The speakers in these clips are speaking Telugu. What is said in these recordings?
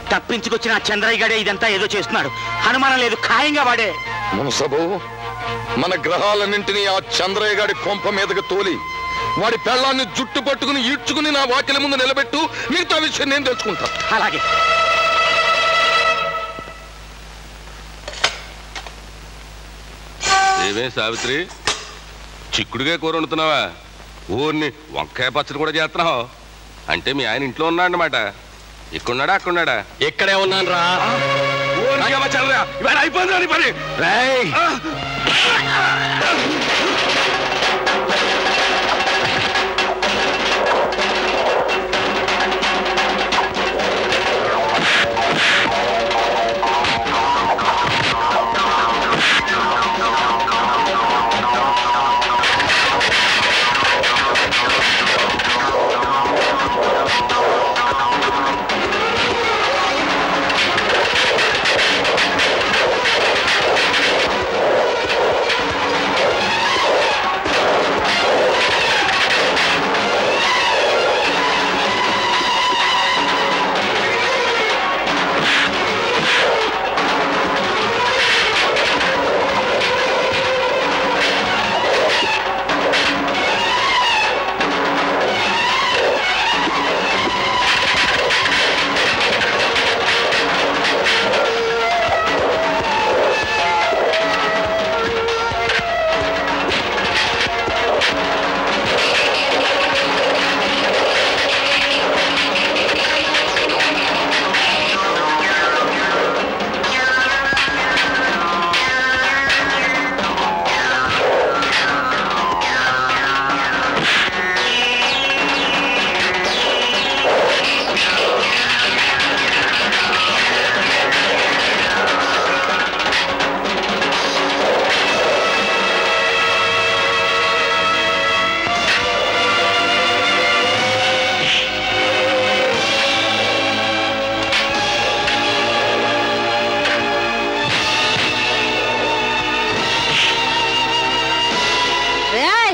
తప్పించుకొచ్చిన ఆ చంద్రయ్య గడే ఇదంతా ఏదో చేస్తున్నాడు అనుమానం లేదు ఖాయంగా వాడే మునసబు మన గ్రహాలన్నింటినీ ఆ చంద్రయ్య గాడి కొంప మీదకి తోలి వాడి పెళ్ళాన్ని జుట్టు పట్టుకుని ఈడ్చుకుని నా వాకిలి ముందు నిలబెట్టు మిగతా విషయం నేను తెలుసుకుంటా అలాగే ఏమే సావిత్రి చిక్కుడుగా కూర వండుతున్నావా ఊరిని వంకాయ పచ్చడి కూడా చేస్తున్నావు అంటే మీ ఆయన ఇంట్లో ఉన్నాడనమాట ఇక్కడున్నాడా అక్కడున్నాడా ఇక్కడే ఉన్నాను రా అయిపోయింది పని రేయ్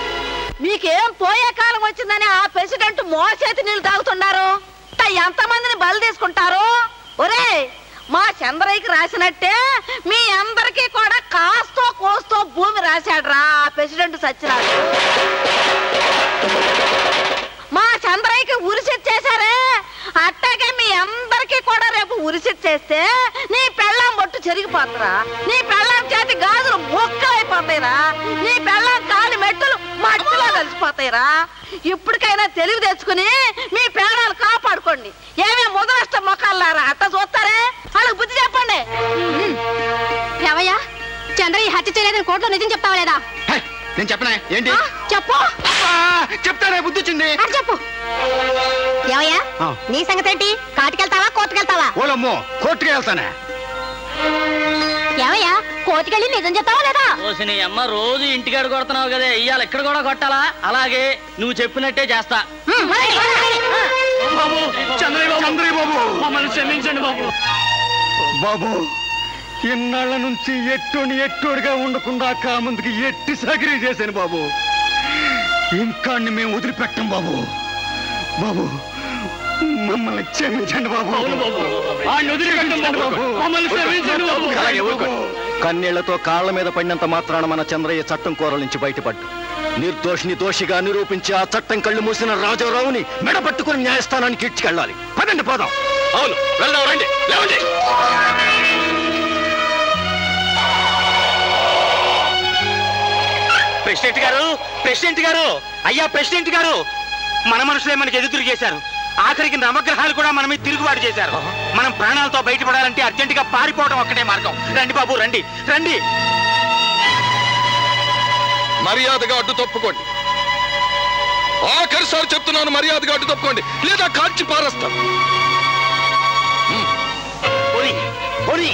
మీకేం పోయే కాలం వచ్చిందని ఆ ప్రెసిడెంట్ మోసేతి నీళ్లు తాగుతున్నారు ట ఎంతమందిని బలి తీసుకుంటారు ఒరే మా చంద్రయ్యకి రాసినట్టే మీ అందరికీ కూడా కాస్తో కోస్తో భూమి రాశాడురా ఆ ప్రెసిడెంట్ సచ్చినాడు మా చంద్రయ్యకి ఉరిసిట్ చేశారే అట్టాగే మీ అందరికీ కూడా రేపు ఉరిసిట్ చేస్తే నీ పెళ్ళాం బొట్టు చెరిగిపోతురా నీ పెళ్ళాం చేతి గాజులు మొక్కలైపోతాయిరా నీ పెళ్ళాం కాలి మెట్టులు మట్టిలో కలిసిపోతాయిరా ఇప్పటికైనా తెలివి తెచ్చుకుని మీ ప్రాణాలు కాపాడుకోండి ఏమే ముదరష్ట మొక్కలారా అట్ట చూస్తారే వాళ్ళకి బుద్ధి చెప్పండి ఏవయ్యా చంద్రయ్య హత్య చేయలేదని కోర్టులో నిజం చెప్తావా లేదా హే, నేను చెప్పనా ఏంటి ఆ, చెప్పు ఆ, చెప్తానే బుద్ధి వచ్చింది అది చెప్పు ఏవయ్యా ఆ. నీ సంగతి ఏంటి కాటుకెళ్తావా కోర్టుకెళ్తావా ఓలమ్మో కోర్టుకి వెళ్తానే ఏవయ్యా కోర్టుకెళ్ళి నిజం చెప్తావా లేదా ఓసి నీ అమ్మ రోజు ఇంటికాడ కొడుతున్నావు కదా ఇవాళ ఇక్కడ కూడా కొట్టాలా అలాగే నువ్వు చెప్పినట్టే చేస్తా ఉమ్, అలాగే, అలాగే. బాబు చంద్రయ్య బాబు చంద్రయ్య బాబు మమ్మల్ని క్షమించండి బాబు బాబు ఇన్నాళ్ళ నుంచి ఎట్టుని ఎట్టోడిగా ఉండకుండా కామందుకి ఎట్టి సగిరి చేశాను బాబు ఇంకా మేము వదిలిపెట్టం బాబు బాబు మమ్మల్ని క్షమించండి బాబు వాడిని వదిలిపెట్టండి బాబు. మమ్మల్ని క్షమించండి బాబు. అలాగే ఊరుకో. కన్నీళ్లతో కాళ్ళ మీద పడినంత మాత్రాన మన చంద్రయ్య చట్టం కోరల నుంచి బయటపడ్డు నిర్దోషిని దోషిగా నిరూపించి ఆ చట్టం కళ్ళు మూసిన రాజారావుని మెడపట్టుకుని న్యాయస్థానానికి ఇడ్చుకెళ్ళాలి పదండి పోదాం అవును వెళ్దాం రండి లేవండి ప్రెసిడెంట్ గారు ప్రెసిడెంట్ గారు అయ్యా ప్రెసిడెంట్ గారు మన మనుషులే మనకి ఎదురు చేశారు ఆఖరికి నవగ్రహాలు కూడా మన మీద తిరుగుబాటు చేశారు మనం ప్రాణాలతో బయటపడాలంటే అర్జెంటుగా పారిపోవడం ఒక్కటే మార్గం రండి బాబు రండి రండి మర్యాదగా అడ్డు తప్పుకోండి ఆఖరిసారి చెప్తున్నాను మర్యాదగా అడ్డు తప్పుకోండి లేదా కాల్చి పారేస్తాను పోనీ, పోనీ.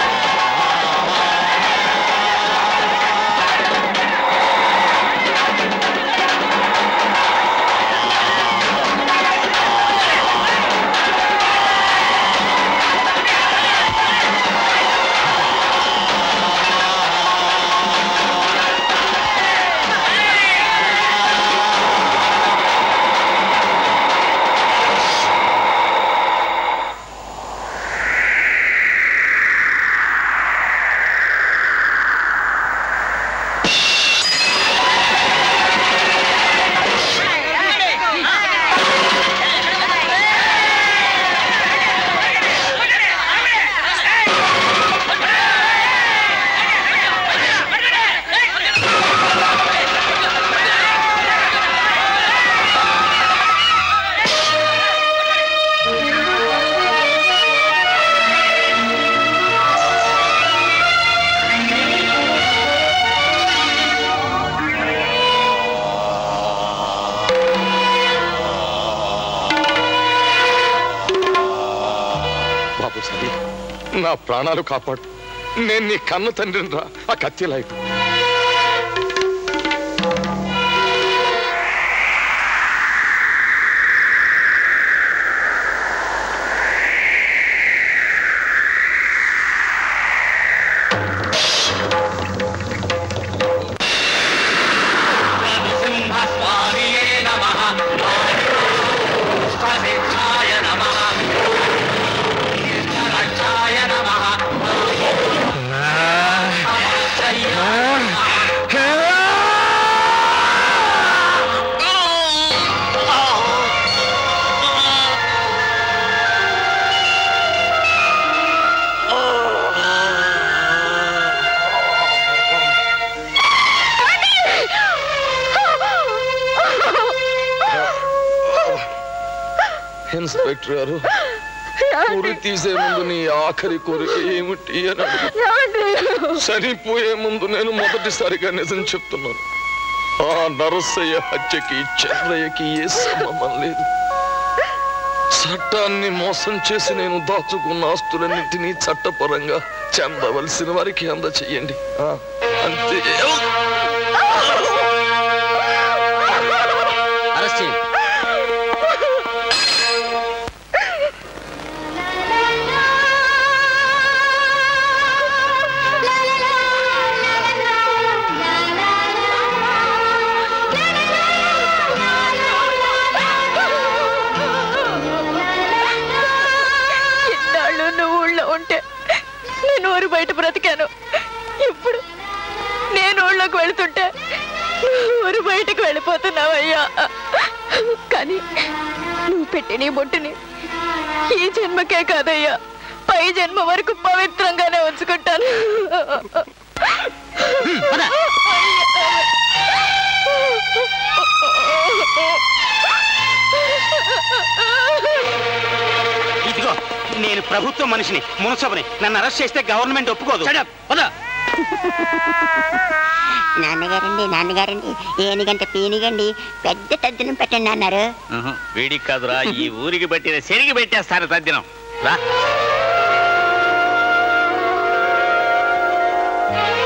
ఆ సరే నా ప్రాణాలు కాపాడు నేను నీ కన్న తండ్రిని రా ఆ కత్తి లైట్ ఇన్స్పెక్టర్ గారు ఉరి తీసే ముందు నీ ఆఖరి కోరిక ఏమిటి అని అడుగు చనిపోయే ముందు నేను మొదటిసారిగా నిజం చెప్తున్నాను ఆ నరసయ్య హత్యకి చంద్రయ్యకి ఏ సంబంధం లేదు చట్టాన్ని మోసం చేసి నేను దాచుకున్న ఆస్తులన్నింటినీ చట్టపరంగా చెందవలసిన వారికి అందచేయండి ఆ, అంతే అరెస్ట్ చేయండి ఇన్నాళ్ళు నువ్వు ఊళ్ళో ఉంటే నేను ఊరు బయట బ్రతికాను ఇప్పుడు నేను ఊళ్ళోకి వెళ్తుంటే నువ్వు ఊరు బయటకు వెళ్ళిపోతున్నావయ్యా కానీ నువ్వు పెట్టిన ఈ బొట్టుని ఈ జన్మకే కాదయ్యా పై జన్మ వరకు పవిత్రంగానే ఉంచుకుంటాను ఇదిగో నేను ప్రభుత్వ మనిషిని మునసబని నన్ను అరెస్ట్ చేస్తే గవర్నమెంట్ ఒప్పుకోదు నాన్నగారండి నాన్నగారండి ఏనుగంటే పీనిగండి పెద్ద తద్దినం పెట్టండి అన్నారు వీడికి కాదురా ఈ ఊరికి పెట్టిన శరికి పెట్టేస్తారు తద్దినం రా